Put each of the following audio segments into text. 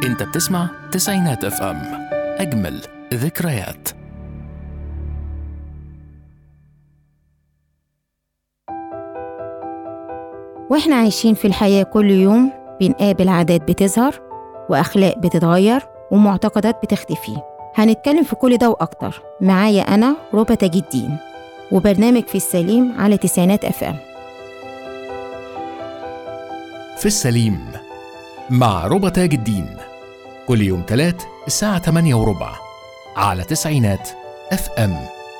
انت بتسمع تسعينات اف ام اجمل ذكريات واحنا عايشين في الحياة كل يوم بنقابل عادات بتظهر وأخلاق بتتغير ومعتقدات بتختفي هنتكلم في كل ده وأكتر معايا أنا ربى تاج الدين وبرنامج في السليم على تسعينات اف ام في السليم مع ربى تاج الدين كل يوم تلات الساعة 8 وربع على تسعينات اف ام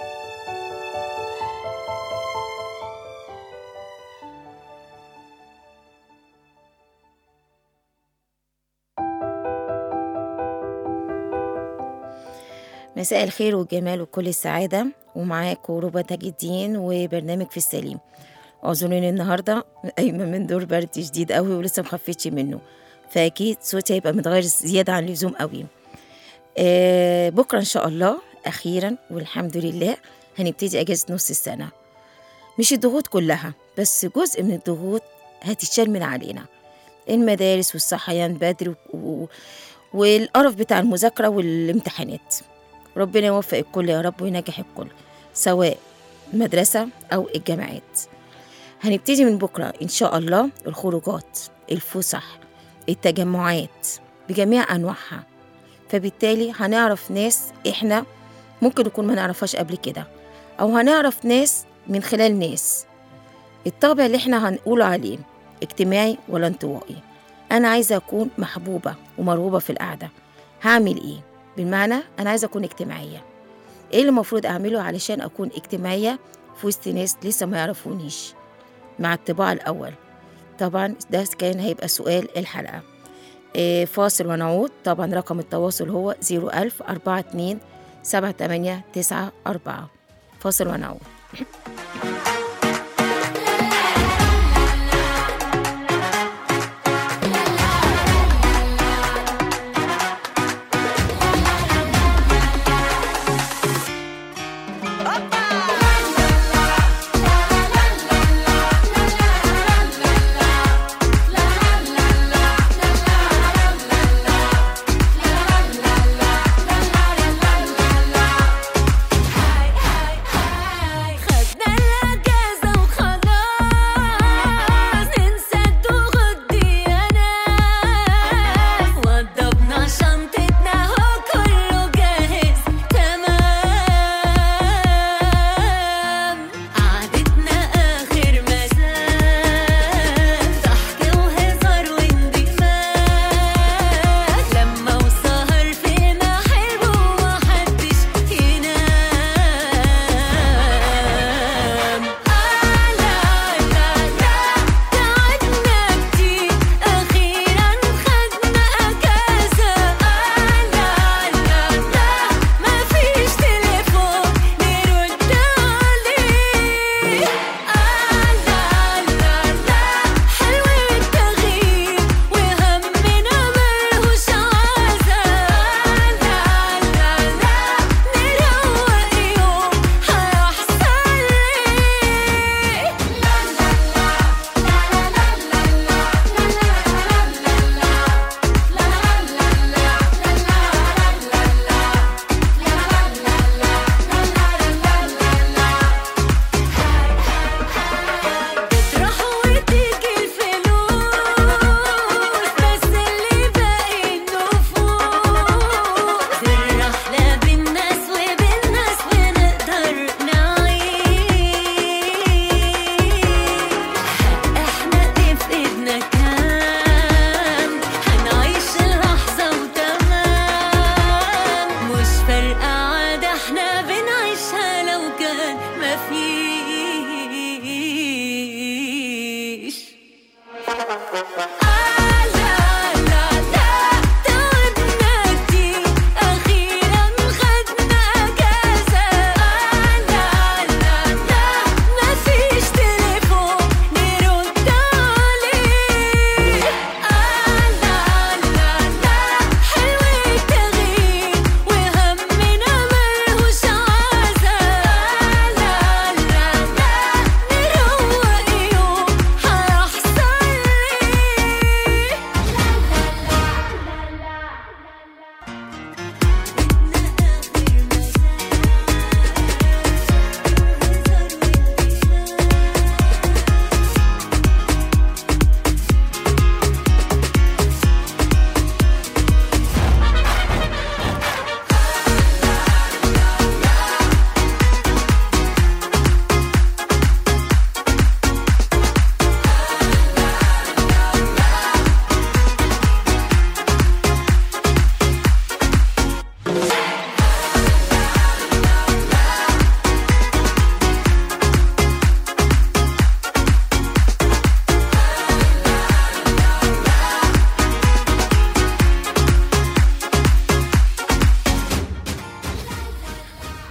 مساء الخير والجمال وكل السعادة ومعاكم ربى تاج الدين وبرنامج في السليم اعذروني النهاردة قايمة من دور برد شديد قوي ولسه مخفتش منه فأكيد صوتي هيبقى متغير زيادة عن اللزوم قوي آه بكرة إن شاء الله أخيرا والحمد لله هنبتدي أجازة نص السنة مش الضغوط كلها بس جزء من الضغوط هتتشال من علينا المدارس والصحيان بدري و... و... والقرف بتاع المذاكرة والامتحانات ربنا يوفق الكل يا رب وينجح الكل سواء المدرسة أو الجامعات هنبتدي من بكرة إن شاء الله الخروجات الفسح التجمعات بجميع أنواعها فبالتالي هنعرف ناس إحنا ممكن نكون ما نعرفهاش قبل كده أو هنعرف ناس من خلال ناس الطابع اللي إحنا هنقوله عليه اجتماعي ولا انطوائي أنا عايزة أكون محبوبة ومرغوبة في القعدة هعمل إيه؟ بالمعنى أنا عايزة أكون اجتماعية إيه اللي المفروض أعمله علشان أكون اجتماعية في وسط ناس لسه ما يعرفونيش مع الطباع الأول طبعا ده كان هيبقى سؤال الحلقة إيه فاصل ونعود طبعا رقم التواصل هو 01000 42 7894 فاصل ونعود خدنا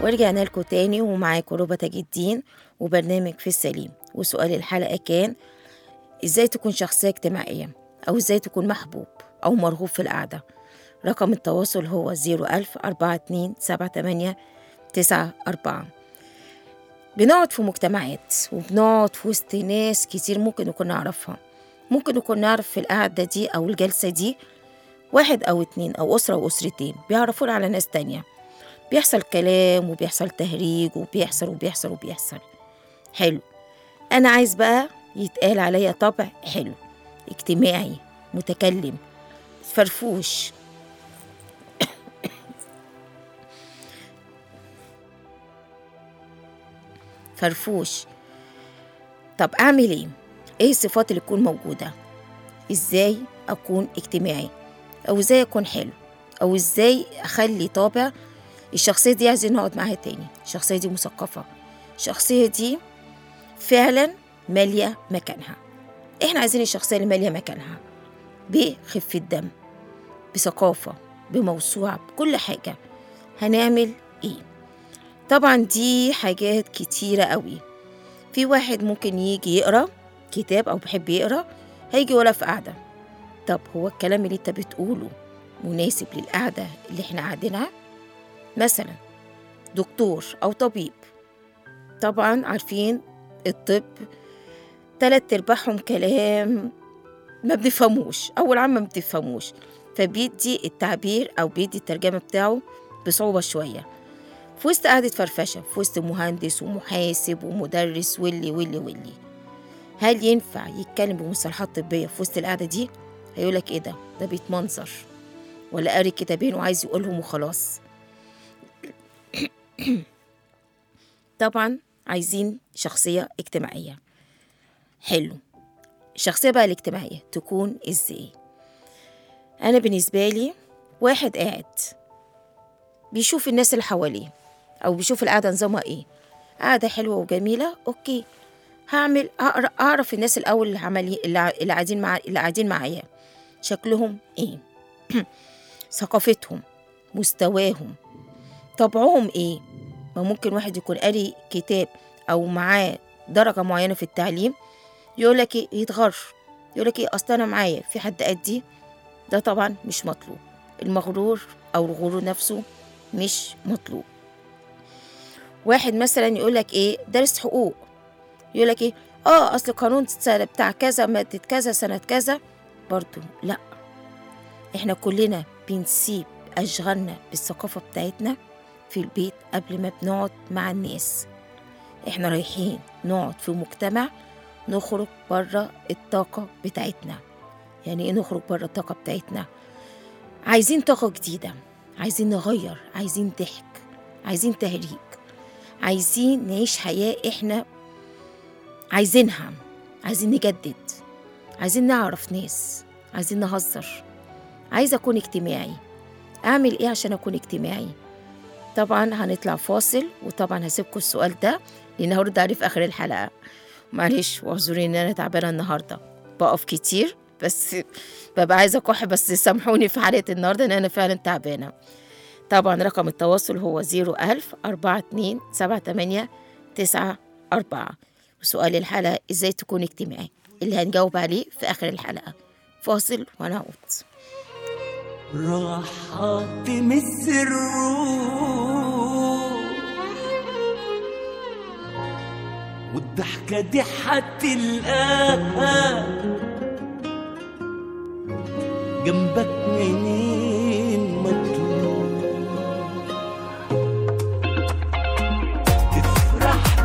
ورجعنا لكم تاني ومعاكم ربى تاج الدين وبرنامج في السليم وسؤال الحلقة كان ازاي تكون شخصية اجتماعية أو ازاي تكون محبوب أو مرغوب في القعدة رقم التواصل هو 01000 42 78 94 بنقعد في مجتمعات وبنقعد في وسط ناس كتير ممكن نكون نعرفها ممكن نكون نعرف في القعدة دي أو الجلسة دي واحد أو اتنين أو أسرة وأسرتين بيعرفون على ناس تانية بيحصل كلام وبيحصل تهريج وبيحصل وبيحصل وبيحصل حلو أنا عايز بقى يتقال عليا طبع حلو اجتماعي متكلم فرفوش فرفوش طب أعمل إيه؟ إيه الصفات اللي تكون موجودة؟ إزاي أكون اجتماعي؟ أو إزاي أكون حلو؟ أو إزاي أخلي طابع الشخصية دي عايزين نقعد معاها تاني الشخصية دي مثقفة الشخصية دي فعلا مالية مكانها إحنا عايزين الشخصية اللي مالية مكانها بخفة دم بثقافة بموسوعة بكل حاجة هنعمل إيه؟ طبعا دي حاجات كتيرة قوي في واحد ممكن يجي يقرأ كتاب أو بيحب يقرأ هيجي ولا في قعدة طب هو الكلام اللي انت بتقوله مناسب للقعدة اللي احنا قاعدينها مثلا دكتور أو طبيب طبعا عارفين الطب تلات أرباعهم كلام ما بنفهموش أو العامة ما بتفهموش فبيدي التعبير أو بيدي الترجمة بتاعه بصعوبة شوية في وسط قعدة فرفشة في وسط مهندس ومحاسب ومدرس واللي واللي واللي هل ينفع يتكلم بمصطلحات طبية في وسط القعدة دي؟ هيقولك إيه ده؟ ده بيتمنظر ولا قاري كتابين وعايز يقولهم وخلاص طبعا عايزين شخصية اجتماعية حلو الشخصية بقى الاجتماعية تكون ازاي أنا بالنسبة لي واحد قاعد بيشوف الناس اللي حواليه أو بيشوف القعدة نظامها ايه قعدة حلوة وجميلة أوكي هعمل أعر- أعرف الناس الأول اللي عملي اللي ع- اللي قاعدين مع اللي قاعدين معايا شكلهم ايه ثقافتهم مستواهم طبعهم ايه ما ممكن واحد يكون قاري كتاب او معاه درجه معينه في التعليم يقول لك ايه يتغر يقول لك ايه اصل انا معايا في حد قدي ده طبعا مش مطلوب المغرور او الغرور نفسه مش مطلوب واحد مثلا يقول لك ايه دارس حقوق يقول لك ايه اه اصل قانون سنة بتاع كذا مادة كذا سنة كذا برضو لا احنا كلنا بنسيب اشغالنا بالثقافة بتاعتنا في البيت قبل ما بنقعد مع الناس احنا رايحين نقعد في مجتمع نخرج بره الطاقة بتاعتنا يعني ايه نخرج بره الطاقة بتاعتنا عايزين طاقة جديدة عايزين نغير عايزين ضحك عايزين تهريج عايزين نعيش حياة احنا عايزينها عايزين نجدد عايزين نعرف ناس عايزين نهزر عايزة أكون اجتماعي أعمل إيه عشان أكون اجتماعي طبعا هنطلع فاصل وطبعا هسيبكم السؤال ده لأن هرد عليه في آخر الحلقة معلش واعذروني إن أنا تعبانة النهاردة بقف كتير بس ببقى عايزة أكح بس سامحوني في حلقة النهاردة إن أنا فعلا تعبانة طبعا رقم التواصل هو 01000 42 78 94 وسؤال الحلقة إزاي تكون اجتماعي اللي هنجاوب عليه في آخر الحلقة فاصل ونعود راحة تمس الروح والضحكة دي هتلقاها جنبك منين ما تروح تفرح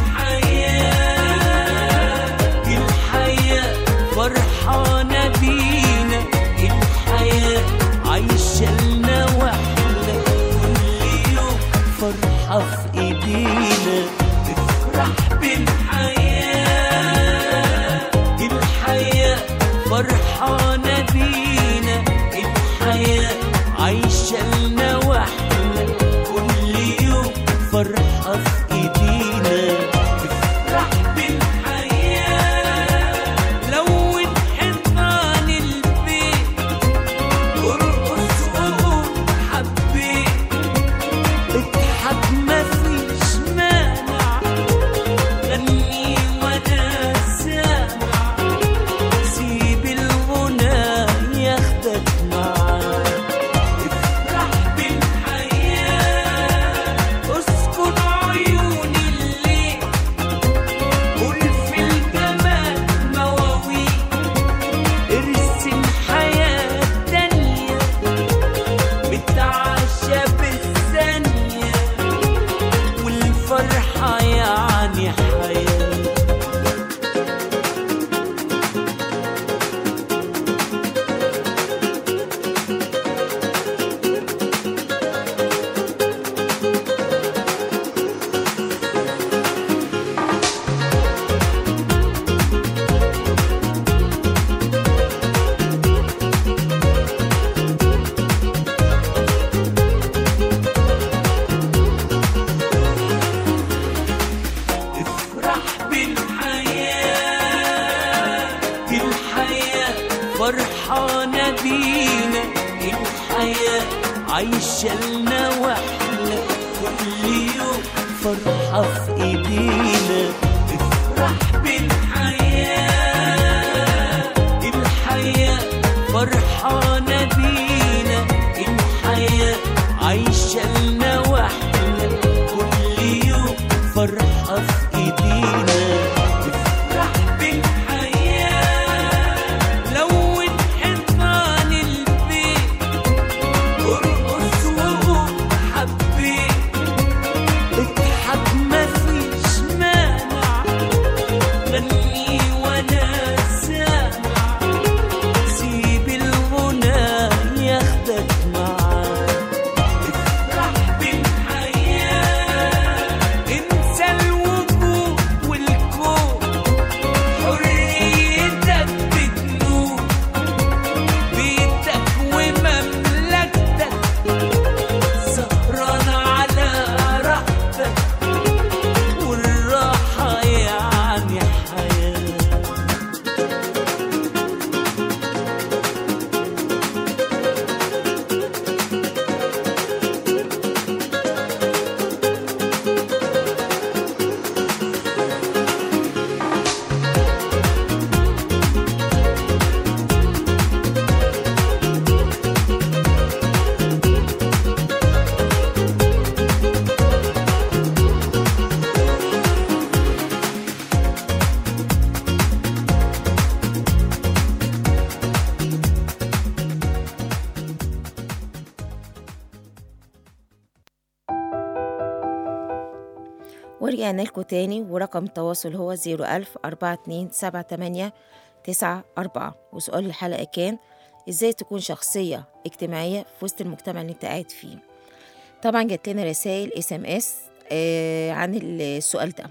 بالحياة الحياة فرحانة بينا الحياة عايشة لنا واحنا كل يوم فرحة في ايدينا تفرح بالحياة الحياة فرحانة بينا الحياة عايشة لنا واحنا كل يوم فرحة في ايدينا تفرح بالحياة لون حيطان البيت ارقص وقول حبيت اضحك ما فرحانة بينا الحياة عايشة لنا واحنا كل يوم فرحة في ايدينا افرح بالحياة الحياة فرحانة بينا الحياة عايشة لنا واحنا كل يوم فرحة في ايدينا افرح بالحياة لون حيطان البيت ارقص وقول حبيت اضحك مفيش مانع غني وانا سامع سيب الغنى ياخدك معاه افرح بالحياة انسى الوجود والكون حريتك بتنور بيتك ومملكتك سهران على راحتك والراحة يعني حياة ورجعنا لكم تاني ورقم التواصل هو 01000 42 78 94 وسؤال الحلقة كان ازاي تكون شخصية اجتماعية في وسط المجتمع اللي انت قاعد فيه طبعا جات لنا رسائل اس ام اس عن السؤال ده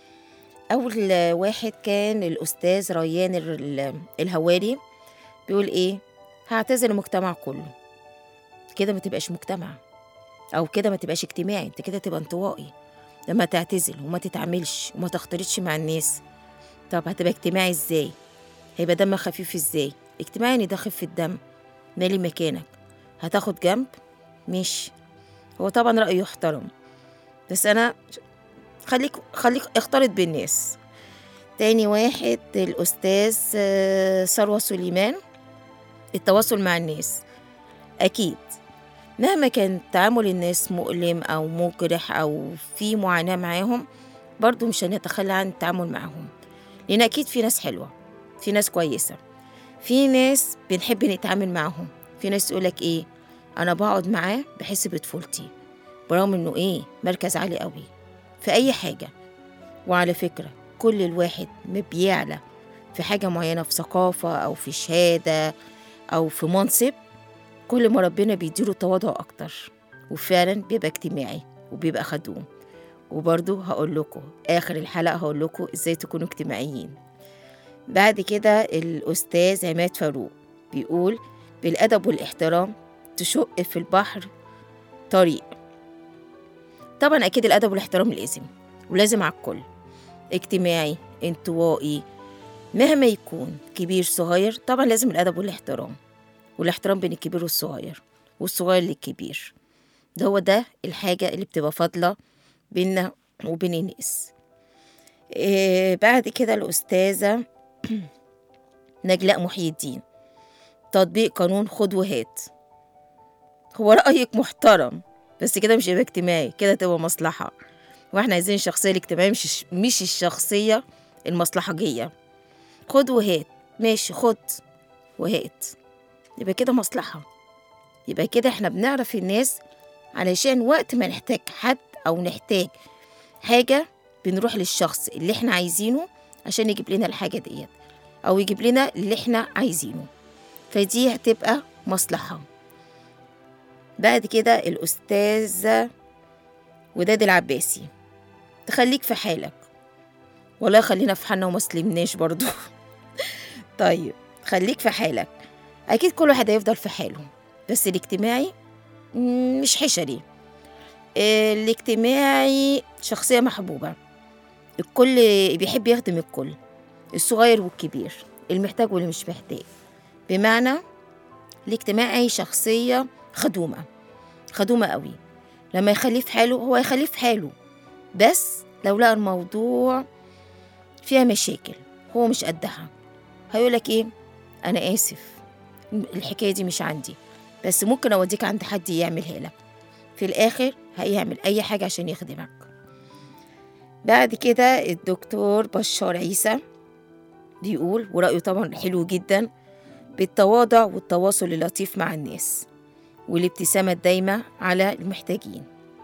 اول واحد كان الاستاذ ريان ال- الهواري بيقول ايه هعتزل المجتمع كله كده ما تبقاش مجتمع او كده ما تبقاش اجتماعي انت كده تبقى انطوائي لما تعتزل وما تتعاملش وما تختلطش مع الناس طب هتبقى اجتماعي ازاي هيبقى دمك خفيف ازاي اجتماعي يعني ده خفة الدم مالي مكانك هتاخد جنب مش هو طبعا رأيه يحترم بس انا خليك خليك اختلط بالناس تاني واحد الأستاذ آه، ثروة سليمان التواصل مع الناس أكيد مهما كان تعامل الناس مؤلم أو مجرح أو في معاناة معاهم برضو مش هنتخلى عن التعامل معاهم لأن أكيد في ناس حلوة في ناس كويسة في ناس بنحب نتعامل معاهم في ناس يقولك إيه أنا بقعد معاه بحس بطفولتي برغم إنه إيه مركز عالي قوي في أي حاجة وعلى فكرة كل الواحد ما بيعلى في حاجة معينة في ثقافة أو في شهادة أو في منصب كل ما ربنا بيديله تواضع أكتر وفعلا بيبقى اجتماعي وبيبقى خدوم وبرضو هقول لكم آخر الحلقة هقول لكم إزاي تكونوا اجتماعيين بعد كده الأستاذ عماد فاروق بيقول بالأدب والاحترام تشق في البحر طريق طبعا أكيد الأدب والاحترام لازم ولازم على الكل اجتماعي انطوائي مهما يكون كبير صغير طبعا لازم الأدب والاحترام والاحترام بين الكبير والصغير والصغير للكبير ده هو ده الحاجة اللي بتبقى فاضلة بيننا وبين الناس إيه بعد كده الأستاذة نجلاء محي الدين تطبيق قانون خد وهات هو رأيك محترم بس كده مش هيبقى اجتماعي كده تبقى مصلحة واحنا عايزين الشخصية الاجتماعية مش مش الشخصية المصلحجية خد وهات ماشي خد وهات يبقى كده مصلحة يبقى كده احنا بنعرف الناس علشان وقت ما نحتاج حد أو نحتاج حاجة بنروح للشخص اللي احنا عايزينه عشان يجيب لنا الحاجة ديت أو يجيب لنا اللي احنا عايزينه فدي هتبقى مصلحة بعد كده الأستاذ وداد العباسي تخليك في حالك والله خلينا في حالنا وما سلمناش برضو طيب خليك في حالك أكيد كل واحد هيفضل في حاله بس الاجتماعي مم، مش حشري آه، الاجتماعي شخصية محبوبة الكل بيحب يخدم الكل الصغير والكبير المحتاج واللي مش محتاج بمعنى الاجتماعي شخصية خدومة خدومة قوي لما يخليه في حاله هو يخليه في حاله بس لو لقى الموضوع فيها مشاكل هو مش قدها هيقولك ايه انا اسف الحكاية دي مش عندي بس ممكن اوديك عند حد يعملها لك في الاخر هيعمل اي حاجة عشان يخدمك بعد كده الدكتور بشار عيسى بيقول ورأيه طبعا حلو جدا بالتواضع والتواصل اللطيف مع الناس والابتسامة الدايمة على المحتاجين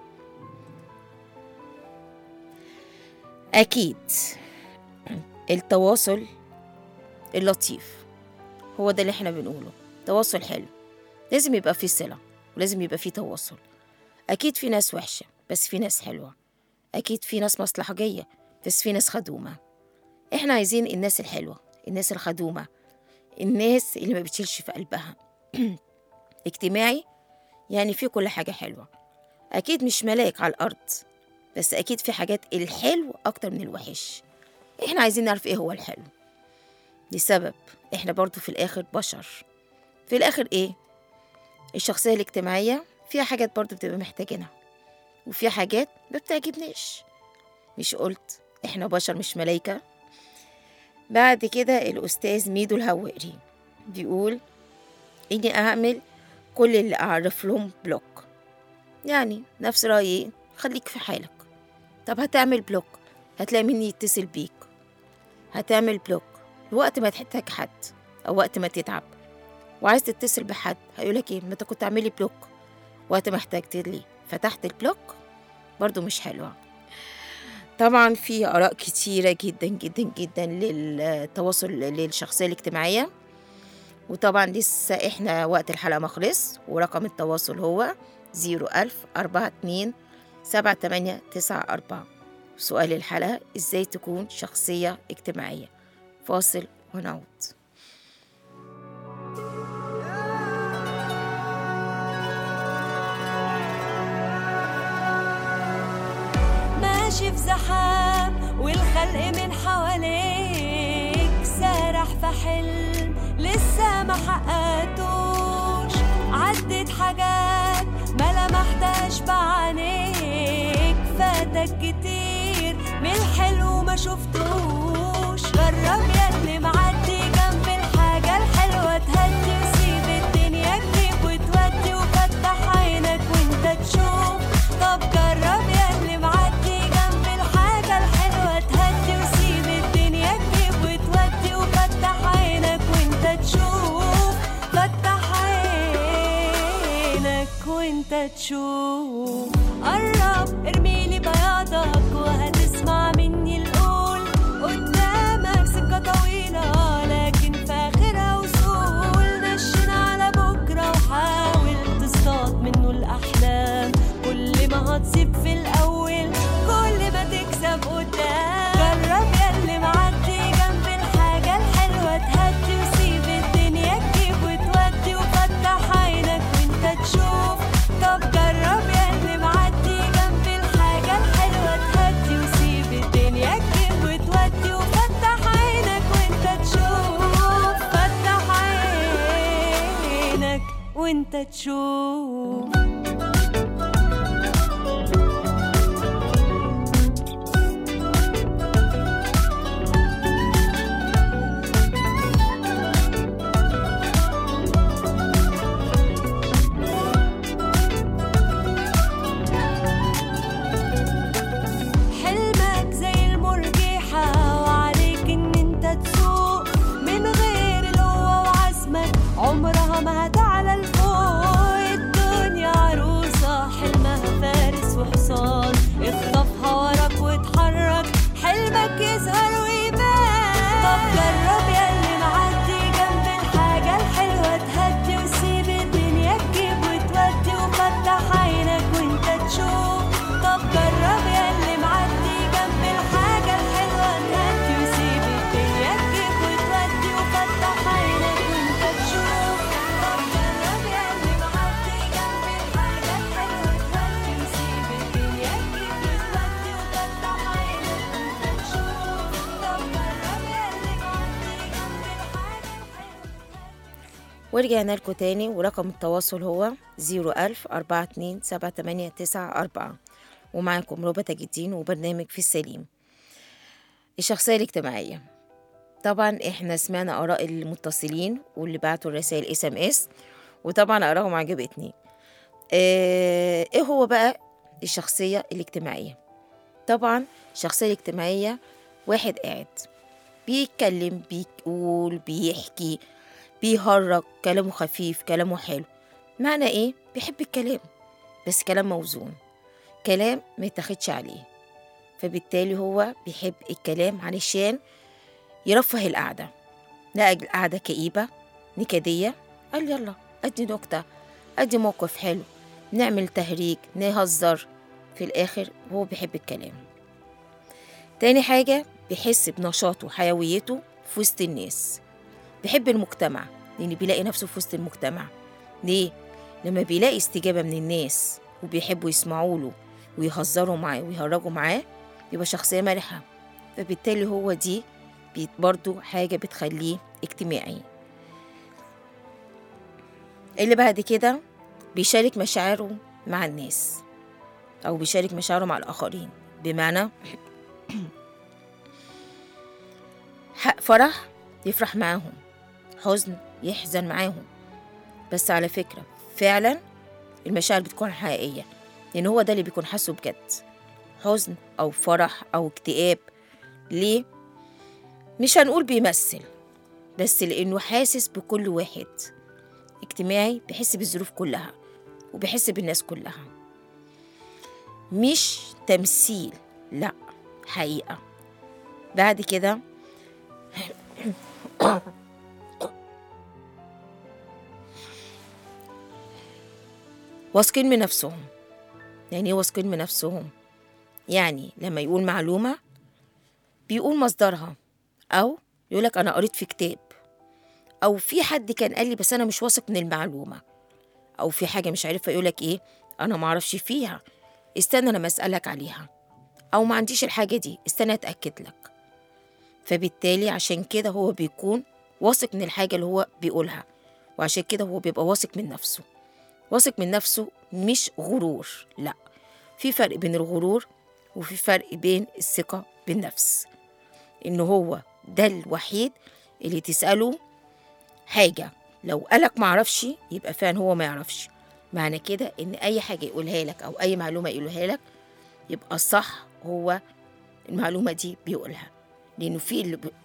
أكيد التواصل اللطيف هو ده اللي احنا بنقوله تواصل حلو لازم يبقى فيه صلة ولازم يبقى فيه تواصل أكيد في ناس وحشة بس في ناس حلوة أكيد في ناس مصلحجية بس في ناس خدومة احنا عايزين الناس الحلوة الناس الخدومة الناس اللي ما بتشيلش في قلبها اجتماعي يعني في كل حاجة حلوة أكيد مش ملاك على الأرض بس أكيد في حاجات الحلو أكتر من الوحش إحنا عايزين نعرف إيه هو الحلو لسبب إحنا برضو في الآخر بشر في الآخر إيه الشخصية الاجتماعية فيها حاجات برضو بتبقى محتاجينها وفي حاجات ما بتعجبناش مش قلت إحنا بشر مش ملايكة بعد كده الأستاذ ميدو الهواري بيقول إني أعمل كل اللي أعرف لهم بلوك يعني نفس رأيي خليك في حالك طب هتعمل بلوك هتلاقي مين يتصل بيك هتعمل بلوك وقت ما تحتاج حد أو وقت ما تتعب وعايز تتصل بحد هيقولك ايه ما انت كنت تعملي بلوك وقت ما احتجت لي فتحت البلوك برضو مش حلوة طبعا في آراء كتيرة جدا جدا جدا للتواصل للشخصية الاجتماعية وطبعا لسه احنا وقت الحلقة ما خلص ورقم التواصل هو زيرو ألف أربعة اتنين سبعة تمانية تسعة أربعة سؤال الحلقة ازاي تكون شخصية اجتماعية فاصل ونعود ماشي في زحام والخلق من حواليك سارح في حلم لسه ما حققتوش عدت حاجات ما لمحتهاش بعينيك فاتك كتير من الحلو ما شفتوش جرب ياللي معدي جنب الحاجة الحلوة تهدي وسيب الدنيا تجيب وتودي وفتح عينك وانت تشوف طب جرب ياللي معدي جنب الحاجة الحلوة تهدي وسيب الدنيا تجيب وتودي وفتح عينك وانت تشوف فتح عينك وانت تشوف قرب ارميلي بياضك وهتسمع مني القول قدامك سكة طويلة لكن في آخرها وصول نشن على بكرة وحاول تصطاد منه الأحلام كل ما هتصيب في الأول كل ما تكسب قدام جرب ياللي معدي جنب الحاجة الحلوة تهدي وسيب الدنيا تجيب وتودي وفتح عينك وانت تشوف طب جرب ياللي معدي جنب الحاجة الحلوة تهدي وسيب الدنيا تجيب وتودي وفتح عينك وانت تشوف فتح عينك وانت تشوف حلمك زي المرجحة وعليك ان انت تسوق من غير القوة وعزمك عمرها ما هتعلى لفوق الدنيا ورجعنا لكم تاني ورقم التواصل هو 01000 42 7894 ومعاكم ربى تاج الدين وبرنامج في السليم الشخصية الاجتماعية طبعا احنا سمعنا آراء المتصلين واللي بعتوا الرسائل اس ام اس وطبعا آرائهم عجبتني اه ايه هو بقى الشخصية الاجتماعية طبعا الشخصية الاجتماعية واحد قاعد بيتكلم بيقول بيحكي بيهرج كلامه خفيف كلامه حلو معنى ايه بيحب الكلام بس كلام موزون كلام ما يتاخدش عليه فبالتالي هو بيحب الكلام علشان يرفه القعدة لقى القعدة كئيبة نكدية قال يلا أدي نكتة أدي موقف حلو نعمل تهريج نهزر في الآخر هو بيحب الكلام تاني حاجة بيحس بنشاطه وحيويته في وسط الناس بيحب المجتمع لأن بيلاقي نفسه في وسط المجتمع ليه؟ لما بيلاقي استجابة من الناس وبيحبوا يسمعوا له ويهزروا معاه ويهرجوا معاه يبقى شخصية مرحة فبالتالي هو دي بي- برضو حاجة بتخليه اجتماعي اللي بعد كده بيشارك مشاعره مع الناس أو بيشارك مشاعره مع الآخرين بمعنى حق فرح يفرح معاهم حزن يحزن معاهم بس على فكرة فعلا المشاعر بتكون حقيقية لأن هو ده اللي بيكون حاسه بجد حزن أو فرح أو اكتئاب ليه؟ مش هنقول بيمثل بس لأنه حاسس بكل واحد اجتماعي بيحس بالظروف كلها وبيحس بالناس كلها مش تمثيل لا حقيقة بعد كده واثقين من نفسهم يعني ايه واثقين من نفسهم يعني لما يقول معلومة بيقول مصدرها أو يقولك أنا قريت في كتاب أو في حد كان قال لي بس أنا مش واثق من المعلومة أو في حاجة مش عارفة يقولك إيه أنا معرفش فيها استنى لما أسألك عليها أو ما عنديش الحاجة دي استنى أتأكد لك فبالتالي عشان كده هو بيكون واثق من الحاجة اللي هو بيقولها وعشان كده هو بيبقى واثق من نفسه واثق من نفسه مش غرور لا في فرق بين الغرور وفي فرق بين الثقة بالنفس إن هو ده الوحيد اللي تسأله حاجة لو قالك معرفش يبقى فعلا هو ما يعرفش معنى كده إن أي حاجة يقولها لك أو أي معلومة يقولها لك يبقى صح هو المعلومة دي بيقولها لأنه في اللي بي...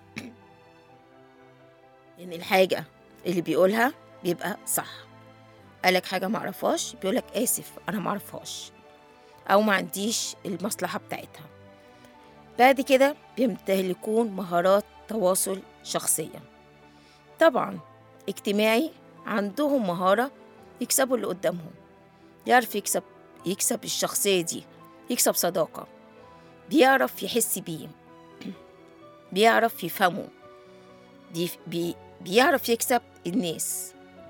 إن الحاجة اللي بيقولها بيبقى صح قالك حاجة معرفهاش بيقولك آسف أنا معرفهاش أو ما عنديش المصلحة بتاعتها بعد كده بيمتلكون مهارات تواصل شخصية طبعا اجتماعي عندهم مهارة يكسبوا اللي قدامهم يعرف يكسب يكسب الشخصية دي يكسب صداقة بيعرف يحس بيه بيعرف يفهمه بي بي بيعرف يكسب الناس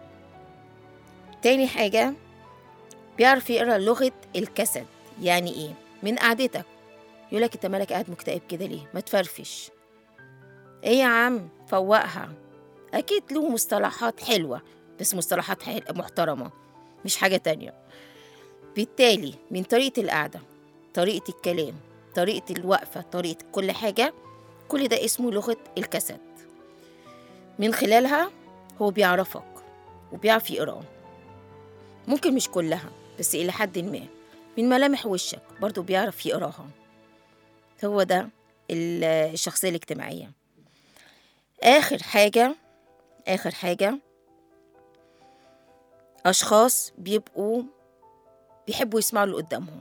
تاني حاجة بيعرف يقرا لغة الكسد يعني ايه من قعدتك يقولك انت مالك قاعد مكتئب كده ليه ما تفرفش ايه يا عم فوقها اكيد له مصطلحات حلوة بس مصطلحات حل... محترمة مش حاجة تانية بالتالي من طريقة القعدة طريقة الكلام طريقة الوقفة طريقة كل حاجة كل ده اسمه لغة الكسد من خلالها هو بيعرفك وبيعرف يقراه ممكن مش كلها بس إلى حد ما من ملامح وشك برضو بيعرف يقراها هو ده ال- الشخصية الاجتماعية آخر حاجة آخر حاجة أشخاص بيبقوا بيحبوا يسمعوا اللي قدامهم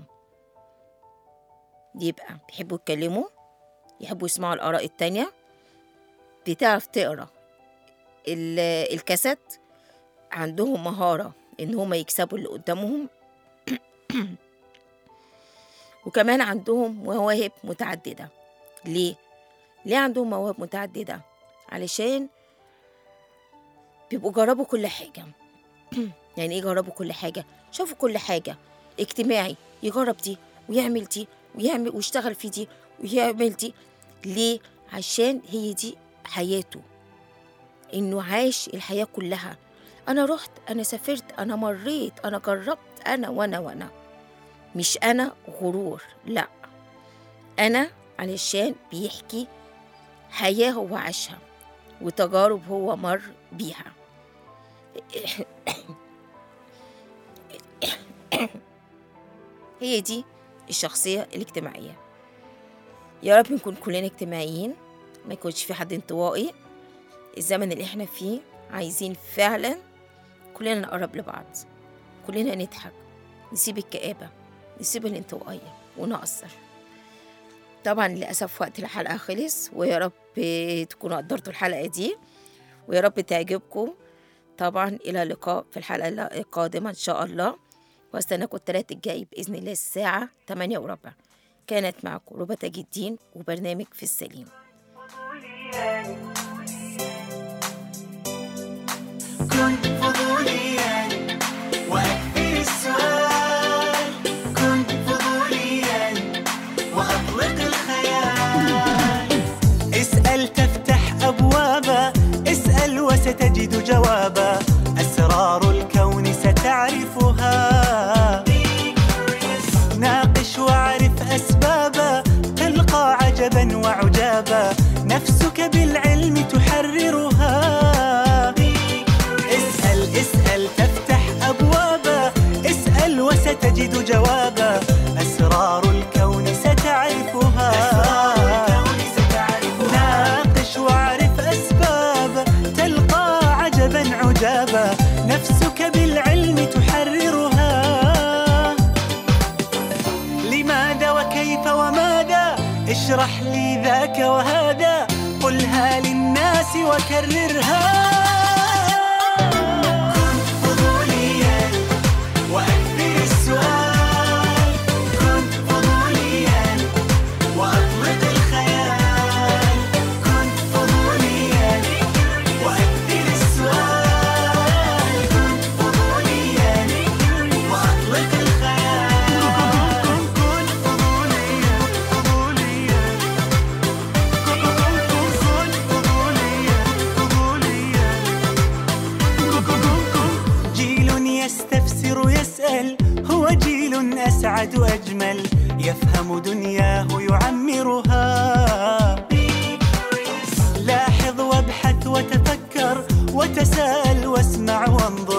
يبقى بيحبوا يتكلموا يحبوا يسمعوا الآراء التانية بتعرف تقرا ال- الكاسيت عندهم مهارة إن هما يكسبوا اللي قدامهم وكمان عندهم مواهب متعددة ليه؟ ليه عندهم مواهب متعددة؟ علشان بيبقوا جربوا كل حاجة يعني ايه جربوا كل حاجة؟ شافوا كل حاجة اجتماعي يجرب دي ويعمل دي ويعمل ويشتغل في دي ويعمل دي ليه؟ عشان هي دي حياته انه عاش الحياة كلها أنا رحت أنا سافرت أنا مريت أنا جربت أنا وأنا وأنا مش أنا غرور لا أنا علشان بيحكي حياة هو عاشها وتجارب هو مر بيها هي دي الشخصية الاجتماعية يا رب نكون كلنا اجتماعيين ما يكونش في حد انطوائي الزمن اللي احنا فيه عايزين فعلا كلنا نقرب لبعض كلنا نضحك نسيب الكآبة نسيب الانطوائية ونقصر طبعا للأسف وقت الحلقة خلص ويا رب تكونوا قدرتوا الحلقة دي ويا رب تعجبكم طبعا إلى اللقاء في الحلقة القادمة إن شاء الله واستناكم الثلاث الجاي بإذن الله الساعة 8 وربع كانت معكم ربى تاج الدين وبرنامج في السليم كن فضوليا وأكثر السؤال كن فضوليا وأطلق الخيال اسأل تفتح أبوابا اسأل وستجد جوابا أسرار الكون ستعرفها ناقش واعرف أسبابا تلقى عجبا وعجابا نفسك بالعلم تحررها اسأل اسأل تفتح أبوابا اسأل وستجد جوابا أسرار الكون ستعرفها ناقش واعرف أسبابا تلقى عجبا عجابا نفسك بالعلم تحررها لماذا وكيف وماذا اشرح لي ذاك وهذا قلها للناس وكررها كن فضوليا وأكثر السؤال كن فضوليا وأطلق الخيال كن فضوليا وأكثر السؤال كن فضوليا وأطلق الخيال كن فضوليا فضوليا كن فضوليا فضوليا جيل يستفسر يسأل هو جيل أسعد أجمل يفهم دنياه يعمرها لاحظ وابحث وتفكر وتساءل واسمع وانظر